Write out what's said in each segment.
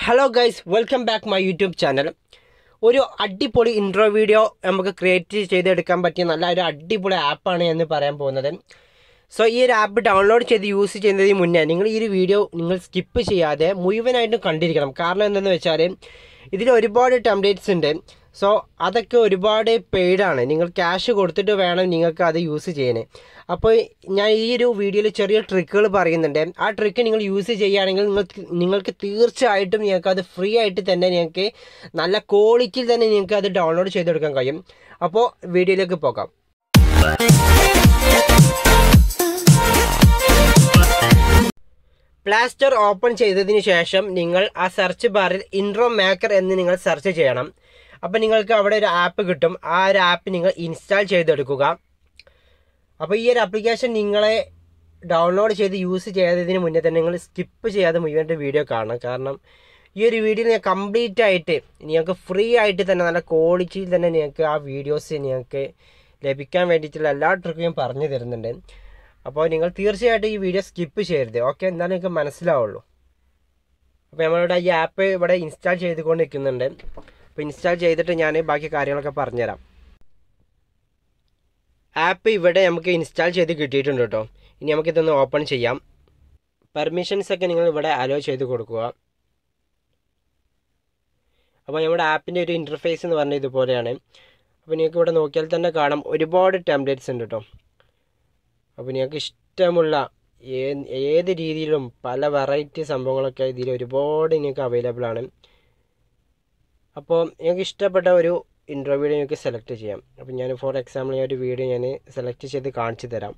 hello guys welcome back my YouTube channel ഒരു അടിപൊളി intro video നമുക്ക് ക്രിയേറ്റ് ചെയ്തെടുക്കാൻ പറ്റിയ നല്ല ഒരു അടിപൊളി ആപ്പാണ് എന്ന് പറയാൻ പോകുന്നത് സോ ഈ ഒരു ആപ്പ് ഡൗൺലോഡ് ചെയ്ത് യൂസ് ചെയ്യുന്നതിന് മുന്നേ നിങ്ങൾ ഈ ഒരു വീഡിയോ നിങ്ങൾ സ്കിപ്പ് ചെയ്യാതെ മുഴുവനായിട്ടും കണ്ടിരിക്കണം കാരണം എന്തെന്ന് വെച്ചാൽ ഇതിൽ ഒരുപാട് ടെംപ്ലേറ്റ്സ് ഉണ്ട് സോ അതൊക്കെ ഒരുപാട് പെയ്ഡാണ് നിങ്ങൾ ക്യാഷ് കൊടുത്തിട്ട് വേണം നിങ്ങൾക്ക് അത് യൂസ് ചെയ്യാൻ അപ്പോൾ ഞാൻ ഈ ഒരു വീഡിയോയിൽ ചെറിയ ട്രിക്കുകൾ പറയുന്നുണ്ട് ആ ട്രിക്ക് നിങ്ങൾ യൂസ് ചെയ്യുകയാണെങ്കിൽ നിങ്ങൾക്ക് നിങ്ങൾക്ക് തീർച്ചയായിട്ടും നിങ്ങൾക്ക് അത് ഫ്രീ ആയിട്ട് തന്നെ നിങ്ങൾക്ക് നല്ല ക്വാളിറ്റിയിൽ തന്നെ നിങ്ങൾക്ക് അത് ഡൗൺലോഡ് ചെയ്തെടുക്കാൻ കഴിയും അപ്പോൾ വീഡിയോയിലേക്ക് പോകാം പ്ലേ സ്റ്റോർ ഓപ്പൺ ചെയ്തതിന് ശേഷം നിങ്ങൾ ആ സെർച്ച് ബാറിൽ ഇൻട്രോ മേക്കർ എന്ന് നിങ്ങൾ സെർച്ച് ചെയ്യണം അപ്പോൾ നിങ്ങൾക്ക് അവിടെ ഒരു ആപ്പ് കിട്ടും ആ ഒരു ആപ്പ് നിങ്ങൾ ഇൻസ്റ്റാൾ ചെയ്തെടുക്കുക അപ്പോൾ ഈ ഒരു ആപ്ലിക്കേഷൻ നിങ്ങളെ ഡൗൺലോഡ് ചെയ്ത് യൂസ് ചെയ്തതിന് മുന്നേ തന്നെ നിങ്ങൾ സ്കിപ്പ് ചെയ്യാതെ മുഴുവൻ്റെ വീഡിയോ കാണണം കാരണം ഈ ഒരു വീഡിയോ ഞാൻ കംപ്ലീറ്റ് ആയിട്ട് നിങ്ങൾക്ക് ഫ്രീ ആയിട്ട് തന്നെ നല്ല ക്വാളിറ്റിയിൽ തന്നെ നിങ്ങൾക്ക് ആ വീഡിയോസ് നിങ്ങൾക്ക് ലഭിക്കാൻ വേണ്ടിയിട്ടുള്ള എല്ലാ ട്രിക്കും ഞാൻ പറഞ്ഞു തരുന്നുണ്ട് അപ്പോൾ നിങ്ങൾ തീർച്ചയായിട്ടും ഈ വീഡിയോ സ്കിപ്പ് ചെയ്യരുത് ഓക്കെ എന്നാലും നിങ്ങൾക്ക് മനസ്സിലാവുള്ളൂ അപ്പോൾ നമ്മളിവിടെ ഈ ആപ്പ് ഇവിടെ ഇൻസ്റ്റാൾ ചെയ്തുകൊണ്ട് നിൽക്കുന്നുണ്ട് അപ്പോൾ ഇൻസ്റ്റാൾ ചെയ്തിട്ട് ഞാൻ ബാക്കി കാര്യങ്ങളൊക്കെ പറഞ്ഞുതരാം ആപ്പ് ഇവിടെ നമുക്ക് ഇൻസ്റ്റാൾ ചെയ്ത് കിട്ടിയിട്ടുണ്ട് കേട്ടോ ഇനി നമുക്കിതൊന്ന് ഓപ്പൺ ചെയ്യാം പെർമിഷൻസ് ഒക്കെ നിങ്ങൾ ഇവിടെ അലോ ചെയ്ത് കൊടുക്കുക അപ്പോൾ നമ്മുടെ ആപ്പിൻ്റെ ഒരു ഇൻ്റർഫേസ് എന്ന് പറഞ്ഞാൽ ഇതുപോലെയാണ് അപ്പോൾ നിങ്ങൾക്ക് ഇവിടെ നോക്കിയാൽ തന്നെ കാണാം ഒരുപാട് ടെംപ്ലേറ്റ്സ് ഉണ്ട് കേട്ടോ അപ്പോൾ നിങ്ങൾക്ക് ഇഷ്ടമുള്ള ഏത് രീതിയിലും പല വെറൈറ്റി സംഭവങ്ങളൊക്കെ ഇതിൽ ഒരുപാട് നിങ്ങൾക്ക് അവൈലബിൾ ആണ് അപ്പോൾ നിങ്ങൾക്ക് ഇഷ്ടപ്പെട്ട ഒരു ഇൻട്രോ വീഡിയോ നിങ്ങൾക്ക് സെലക്ട് ചെയ്യാം അപ്പോൾ ഞാൻ ഫോർ എക്സാമ്പിൾ ഈ ഒരു വീഡിയോ ഞാൻ സെലക്ട് ചെയ്ത് കാണിച്ചു തരാം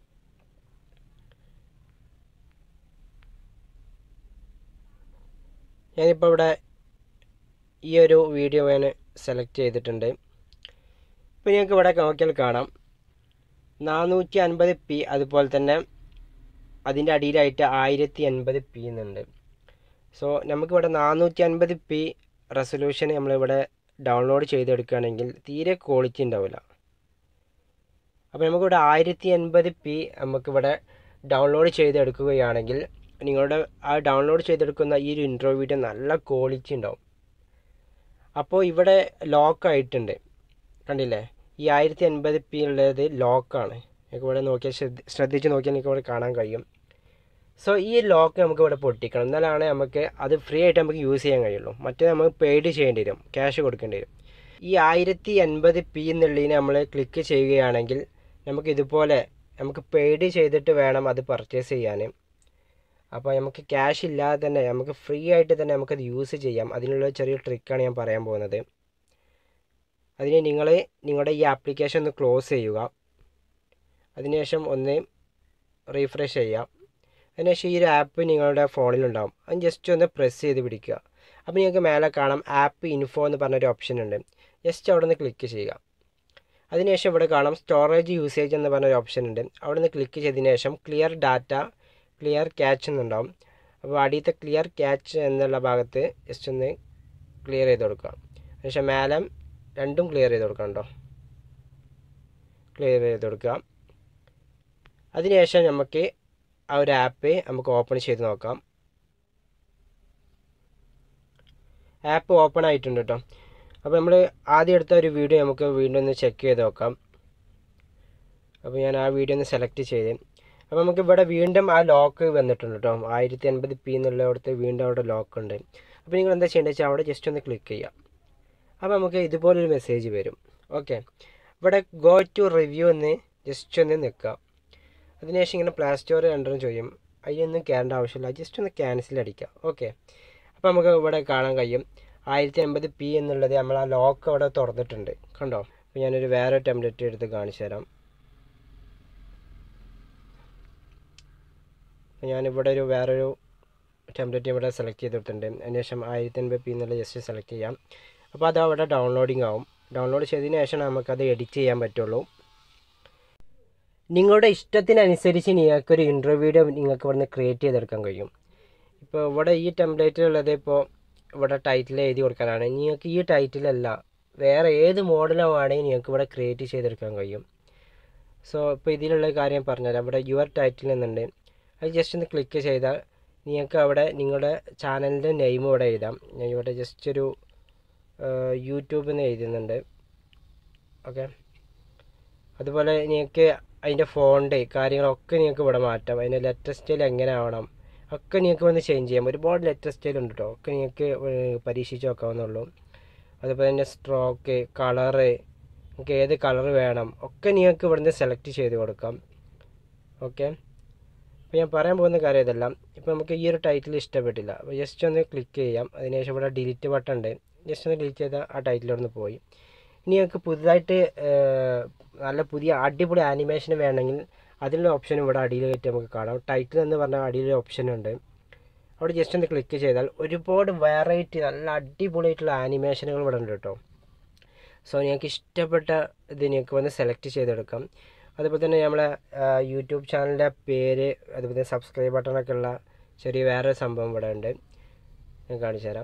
ഞാനിപ്പോൾ ഇവിടെ ഈ ഒരു വീഡിയോ ഞാൻ സെലക്ട് ചെയ്തിട്ടുണ്ട് ഇപ്പോൾ നിങ്ങൾക്ക് ഇവിടെ നോക്കിയാൽ കാണാം നാനൂറ്റി അൻപത് പി അതുപോലെ തന്നെ അതിൻ്റെ അടിയിലായിട്ട് ആയിരത്തി എൺപത് പി എന്നുണ്ട് സോ നമുക്കിവിടെ നാനൂറ്റി അൻപത് പി റെസൊല്യൂഷൻ നമ്മളിവിടെ ഡൗൺലോഡ് ചെയ്തെടുക്കുകയാണെങ്കിൽ തീരെ ക്വാളിറ്റി ഉണ്ടാവില്ല അപ്പോൾ നമുക്കിവിടെ ആയിരത്തി എൺപത് പി നമുക്കിവിടെ ഡൗൺലോഡ് ചെയ്തെടുക്കുകയാണെങ്കിൽ നിങ്ങളുടെ ആ ഡൗൺലോഡ് ചെയ്തെടുക്കുന്ന ഈ ഒരു ഇൻട്രോ വീഡിയോ നല്ല ക്വാളിറ്റി ഉണ്ടാവും അപ്പോൾ ഇവിടെ ലോക്ക് ആയിട്ടുണ്ട് കണ്ടില്ലേ ഈ ആയിരത്തി എൺപത് പി ഉള്ളത് ലോക്കാണ് നിങ്ങൾക്ക് ഇവിടെ നോക്കിയാൽ ശ്രദ്ധ ശ്രദ്ധിച്ച് നോക്കിയാൽ നിങ്ങൾക്ക് ഇവിടെ കാണാൻ കഴിയും സോ ഈ ലോക്ക് നമുക്ക് ഇവിടെ പൊട്ടിക്കണം എന്നാലാണ് നമുക്ക് അത് ഫ്രീ ആയിട്ട് നമുക്ക് യൂസ് ചെയ്യാൻ കഴിയുള്ളൂ മറ്റേ നമുക്ക് പെയ്ഡ് ചെയ്യേണ്ടി വരും ക്യാഷ് കൊടുക്കേണ്ടി വരും ഈ ആയിരത്തി എൺപത് പി എന്നുള്ളതിനെ നമ്മൾ ക്ലിക്ക് ചെയ്യുകയാണെങ്കിൽ നമുക്ക് ഇതുപോലെ നമുക്ക് പെയ്ഡ് ചെയ്തിട്ട് വേണം അത് പർച്ചേസ് ചെയ്യാൻ അപ്പോൾ നമുക്ക് ക്യാഷ് ഇല്ലാതെ തന്നെ നമുക്ക് ഫ്രീ ആയിട്ട് തന്നെ നമുക്കത് യൂസ് ചെയ്യാം അതിനുള്ള ചെറിയ ട്രിക്കാണ് ഞാൻ പറയാൻ പോകുന്നത് അതിന് നിങ്ങൾ നിങ്ങളുടെ ഈ ആപ്ലിക്കേഷൻ ഒന്ന് ക്ലോസ് ചെയ്യുക അതിനുശേഷം ഒന്ന് റീഫ്രഷ് ചെയ്യുക അതിനുശേഷം ഈ ഒരു ആപ്പ് നിങ്ങളുടെ ഫോണിലുണ്ടാവും അത് ജസ്റ്റ് ഒന്ന് പ്രസ് ചെയ്ത് പിടിക്കുക അപ്പോൾ നിങ്ങൾക്ക് മേലെ കാണാം ആപ്പ് ഇൻഫോ എന്ന് പറഞ്ഞൊരു ഓപ്ഷൻ ഉണ്ട് ജസ്റ്റ് അവിടെ നിന്ന് ക്ലിക്ക് ചെയ്യുക അതിനുശേഷം ഇവിടെ കാണാം സ്റ്റോറേജ് യൂസേജ് എന്ന് പറഞ്ഞൊരു ഓപ്ഷൻ ഉണ്ട് അവിടെ നിന്ന് ക്ലിക്ക് ചെയ്തതിന് ശേഷം ക്ലിയർ ഡാറ്റ ക്ലിയർ ക്യാച്ച് എന്നുണ്ടാവും അപ്പോൾ അടിയത്തെ ക്ലിയർ ക്യാച്ച് എന്നുള്ള ഭാഗത്ത് ജസ്റ്റ് ഒന്ന് ക്ലിയർ ചെയ്ത് കൊടുക്കുക അതിനുശേഷം മേലെ രണ്ടും ക്ലിയർ ചെയ്ത് കൊടുക്കണം കേട്ടോ ക്ലിയർ ചെയ്ത് കൊടുക്കുക അതിനുശേഷം നമുക്ക് ആ ഒരു ആപ്പ് നമുക്ക് ഓപ്പൺ ചെയ്ത് നോക്കാം ആപ്പ് ഓപ്പൺ ആയിട്ടുണ്ട് കേട്ടോ അപ്പോൾ നമ്മൾ ആദ്യം എടുത്ത ഒരു വീഡിയോ നമുക്ക് വീണ്ടും ഒന്ന് ചെക്ക് ചെയ്ത് നോക്കാം അപ്പോൾ ഞാൻ ആ വീഡിയോ ഒന്ന് സെലക്ട് ചെയ്ത് അപ്പോൾ നമുക്ക് ഇവിടെ വീണ്ടും ആ ലോക്ക് വന്നിട്ടുണ്ട് കേട്ടോ ആയിരത്തി എൺപത് പി എന്നുള്ളിടത്ത് വീണ്ടും അവിടെ ലോക്ക് ഉണ്ട് അപ്പോൾ നിങ്ങൾ എന്താ ചെയ്യേണ്ടത് വെച്ചാൽ അവിടെ ജസ്റ്റ് ഒന്ന് ക്ലിക്ക് ചെയ്യാം അപ്പോൾ നമുക്ക് ഇതുപോലൊരു മെസ്സേജ് വരും ഓക്കെ ഇവിടെ ഗോ ടു റിവ്യൂ എന്ന് ജസ്റ്റ് ഒന്ന് നിൽക്കുക അതിനുശേഷം ഇങ്ങനെ പ്ലേ സ്റ്റോർ എൻ്റർ ചെയ്യും അതിനൊന്നും കയറേണ്ട ആവശ്യമില്ല ജസ്റ്റ് ഒന്ന് ക്യാൻസൽ അടിക്കുക ഓക്കെ അപ്പോൾ നമുക്ക് ഇവിടെ കാണാൻ കഴിയും ആയിരത്തി എൺപത് പി എന്നുള്ളത് നമ്മൾ ആ ലോക്ക് അവിടെ തുറന്നിട്ടുണ്ട് കണ്ടോ അപ്പോൾ ഞാനൊരു വേറെ ടെംപ്ലേറ്റ് എടുത്ത് കാണിച്ചു തരാം അപ്പോൾ ഞാനിവിടെ ഒരു വേറൊരു ടെംപ്ലേറ്റ് ഇവിടെ സെലക്ട് ചെയ്തിട്ടുണ്ട് അതിനുശേഷം ആയിരത്തി എൺപത് പി എന്നുള്ള ജസ്റ്റ് സെലക്ട് ചെയ്യാം അപ്പോൾ അത് അവിടെ ഡൗൺലോഡിങ് ആവും ഡൗൺലോഡ് ചെയ്തതിന് ശേഷം നമുക്കത് എഡിറ്റ് ചെയ്യാൻ പറ്റുള്ളൂ നിങ്ങളുടെ ഇഷ്ടത്തിനനുസരിച്ച് നിങ്ങൾക്കൊരു ഇൻട്രോ വീഡിയോ നിങ്ങൾക്ക് ഇവിടുന്ന് ക്രിയേറ്റ് ചെയ്തെടുക്കാൻ കഴിയും ഇപ്പോൾ ഇവിടെ ഈ ടെംപ്ലേറ്റിലുള്ളത് ഇപ്പോൾ ഇവിടെ ടൈറ്റിൽ എഴുതി കൊടുക്കാനാണ് നിങ്ങൾക്ക് ഈ ടൈറ്റിലല്ല വേറെ ഏത് മോഡലോ ആണെങ്കിൽ നിങ്ങൾക്ക് ഇവിടെ ക്രിയേറ്റ് ചെയ്തെടുക്കാൻ കഴിയും സോ ഇപ്പോൾ ഇതിലുള്ള കാര്യം പറഞ്ഞുതരാം ഇവിടെ യുവർ ടൈറ്റിൽ എന്നുണ്ട് അത് ജസ്റ്റ് ഒന്ന് ക്ലിക്ക് ചെയ്താൽ നിങ്ങൾക്ക് അവിടെ നിങ്ങളുടെ ചാനലിൻ്റെ നെയിം ഇവിടെ എഴുതാം ഞാൻ ഇവിടെ ജസ്റ്റ് ഒരു യൂട്യൂബ് എന്ന് എഴുതുന്നുണ്ട് ഓക്കെ അതുപോലെ നിങ്ങൾക്ക് അതിൻ്റെ ഫോണ്ട് കാര്യങ്ങളൊക്കെ നിങ്ങൾക്ക് ഇവിടെ മാറ്റാം അതിൻ്റെ ലെറ്റർ സ്റ്റൈൽ എങ്ങനെ ആവണം ഒക്കെ നിങ്ങൾക്ക് വന്ന് ചേഞ്ച് ചെയ്യാം ഒരുപാട് ലെറ്റർ സ്റ്റൈൽ ഉണ്ട് കേട്ടോ ഒക്കെ നിങ്ങൾക്ക് പരീക്ഷിച്ച് നോക്കാവുന്നുള്ളൂ അതുപോലെ തന്നെ സ്ട്രോക്ക് കളറ് നിങ്ങൾക്ക് ഏത് കളർ വേണം ഒക്കെ നിങ്ങൾക്ക് ഇവിടുന്ന് സെലക്ട് ചെയ്ത് കൊടുക്കാം ഓക്കെ അപ്പോൾ ഞാൻ പറയാൻ പോകുന്ന കാര്യം ഇതെല്ലാം ഇപ്പോൾ നമുക്ക് ഈ ഒരു ടൈറ്റിൽ ഇഷ്ടപ്പെട്ടില്ല അപ്പോൾ ജസ്റ്റ് ഒന്ന് ക്ലിക്ക് ചെയ്യാം അതിനുശേഷം ഇവിടെ ഡിലീറ്റ് ബട്ടൺ ഉണ്ട് ജസ്റ്റ് ഒന്ന് ഡിലീറ്റ് ചെയ്താൽ ആ ടൈറ്റിലൊന്ന് പോയി ഇനി ഞങ്ങൾക്ക് പുതുതായിട്ട് നല്ല പുതിയ അടിപൊളി ആനിമേഷൻ വേണമെങ്കിൽ അതിനുള്ള ഓപ്ഷൻ ഇവിടെ അടിയിലായിട്ട് നമുക്ക് കാണാം ടൈറ്റിൽ എന്ന് പറഞ്ഞാൽ അടിയിൽ ഓപ്ഷൻ ഉണ്ട് അവിടെ ജസ്റ്റ് ഒന്ന് ക്ലിക്ക് ചെയ്താൽ ഒരുപാട് വെറൈറ്റി നല്ല അടിപൊളിയായിട്ടുള്ള ആനിമേഷനുകൾ ഇവിടെ ഉണ്ട് കേട്ടോ സോ നിങ്ങൾക്ക് ഇഷ്ടപ്പെട്ട ഇത് നിങ്ങൾക്ക് വന്ന് സെലക്ട് ചെയ്തെടുക്കാം അതുപോലെ തന്നെ നമ്മളെ യൂട്യൂബ് ചാനലിൻ്റെ പേര് അതുപോലെ തന്നെ സബ്സ്ക്രൈബ് ബട്ടണൊക്കെ ഉള്ള ചെറിയ വേറെ സംഭവം ഇവിടെ ഉണ്ട് ഞാൻ കാണിച്ചു തരാം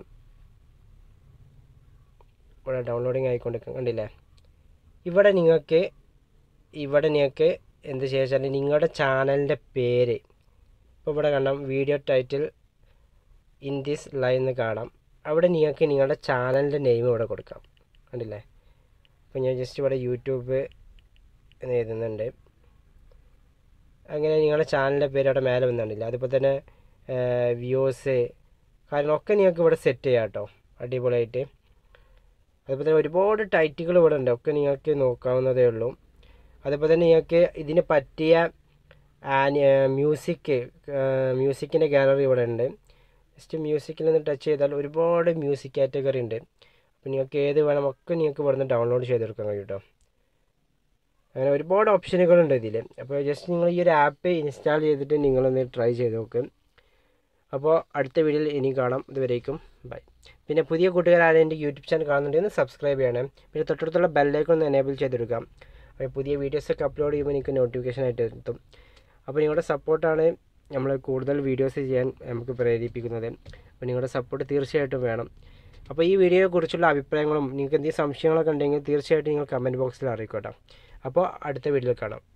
ഇവിടെ ഡൗൺലോഡിങ് ആയിക്കൊണ്ട് കണ്ടില്ലേ ഇവിടെ നിങ്ങൾക്ക് ഇവിടെ നിങ്ങൾക്ക് എന്ത് ചെയ്യാച്ചാൽ നിങ്ങളുടെ ചാനലിൻ്റെ പേര് ഇപ്പോൾ ഇവിടെ കാണാം video title in this line എന്ന് കാണാം അവിടെ നിങ്ങൾക്ക് നിങ്ങളുടെ ചാനലിൻ്റെ നെയിം ഇവിടെ കൊടുക്കാം കണ്ടില്ലേ അപ്പോൾ ഞാൻ ജസ്റ്റ് ഇവിടെ യൂട്യൂബ് എന്ന് എഴുതുന്നുണ്ട് അങ്ങനെ നിങ്ങളുടെ ചാനലിൻ്റെ പേര് അവിടെ മേലെ വന്നിട്ടില്ല അതുപോലെ തന്നെ വ്യൂസ് കാര്യങ്ങളൊക്കെ നിങ്ങൾക്ക് ഇവിടെ സെറ്റ് ചെയ്യാം കേട്ടോ അടിപൊളിയായിട്ട് അതുപോലെ തന്നെ ഒരുപാട് ടൈറ്റുകൾ ഇവിടെ ഉണ്ട് ഒക്കെ നിങ്ങൾക്ക് നോക്കാവുന്നതേ ഉള്ളൂ അതുപോലെ തന്നെ നിങ്ങൾക്ക് ഇതിന് പറ്റിയ ആനി മ്യൂസിക് മ്യൂസിക്കിൻ്റെ ഗാലറി ഇവിടെ ഉണ്ട് ജസ്റ്റ് മ്യൂസിക്കിൽ നിന്ന് ടച്ച് ചെയ്താൽ ഒരുപാട് മ്യൂസിക് കാറ്റഗറി ഉണ്ട് അപ്പോൾ നിങ്ങൾക്ക് ഏത് വേണം ഒക്കെ നിങ്ങൾക്ക് ഇവിടെ നിന്ന് ഡൗൺലോഡ് ചെയ്തെടുക്കാൻ കഴിയും കേട്ടോ അങ്ങനെ ഒരുപാട് ഓപ്ഷനുകളുണ്ട് ഇതിൽ അപ്പോൾ ജസ്റ്റ് നിങ്ങൾ ഈ ഒരു ആപ്പ് ഇൻസ്റ്റാൾ ചെയ്തിട്ട് നിങ്ങളൊന്ന് ട്രൈ ചെയ്ത് നോക്ക് അപ്പോൾ അടുത്ത വീഡിയോയിൽ ഇനി കാണാം ഇതുവരേക്കും ബൈ പിന്നെ പുതിയ കൂട്ടുകാരും എൻ്റെ യൂട്യൂബ് ചാനൽ കാണുന്നുണ്ടെങ്കിൽ സബ്സ്ക്രൈബ് ചെയ്യണം പിന്നെ തൊട്ടടുത്തുള്ള ബെല്ലൈക്കൺ ഒന്ന് എനേബിൾ ചെയ്തെടുക്കാം അപ്പോൾ പുതിയ വീഡിയോസൊക്കെ അപ്ലോഡ് ചെയ്യുമ്പോൾ നിങ്ങൾക്ക് നോട്ടിഫിക്കേഷൻ ആയിട്ട് എത്തും അപ്പോൾ നിങ്ങളുടെ സപ്പോർട്ടാണ് നമ്മൾ കൂടുതൽ വീഡിയോസ് ചെയ്യാൻ നമുക്ക് പ്രേരിപ്പിക്കുന്നത് അപ്പോൾ നിങ്ങളുടെ സപ്പോർട്ട് തീർച്ചയായിട്ടും വേണം അപ്പോൾ ഈ വീഡിയോയെ കുറിച്ചുള്ള അഭിപ്രായങ്ങളും നിങ്ങൾക്ക് എന്തെങ്കിലും സംശയങ്ങളൊക്കെ ഉണ്ടെങ്കിൽ തീർച്ചയായിട്ടും നിങ്ങൾ കമൻറ്റ് ബോക്സിൽ അറിയിക്കോട്ടെ അപ്പോൾ അടുത്ത വീഡിയോയിൽ കാണാം